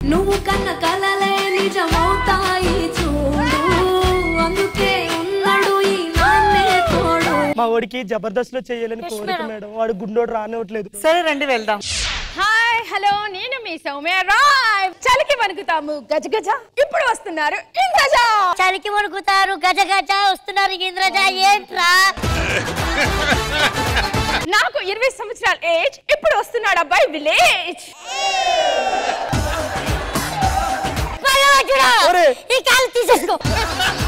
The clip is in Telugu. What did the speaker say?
నువ్వు కన్న కలలే నిజమవుతాయి చూడు అందుకే ఉన్నాడు ఈ నాన్నే తోడు మా వాడికి జబర్దస్త్ లో చేయాలని కోరిక మేడం వాడు గుండోడు రానివ్వట్లేదు సరే రండి వెళ్దాం హాయ్ హలో నేను మీ సౌమ్య రాయ్ చలికి వణుకుతాము గజ గజ ఇప్పుడు వస్తున్నారు ఇంద్రజ చలికి వణుకుతారు గజ గజ వస్తున్నారు ఇంద్రజ ఏంట్రా నాకు ఇరవై సంవత్సరాల ఏజ్ ఇప్పుడు వస్తున్నాడు అబ్బాయి విలేజ్ భగవంతుడా ఒరే. ఈ కాలు తీసేసుకో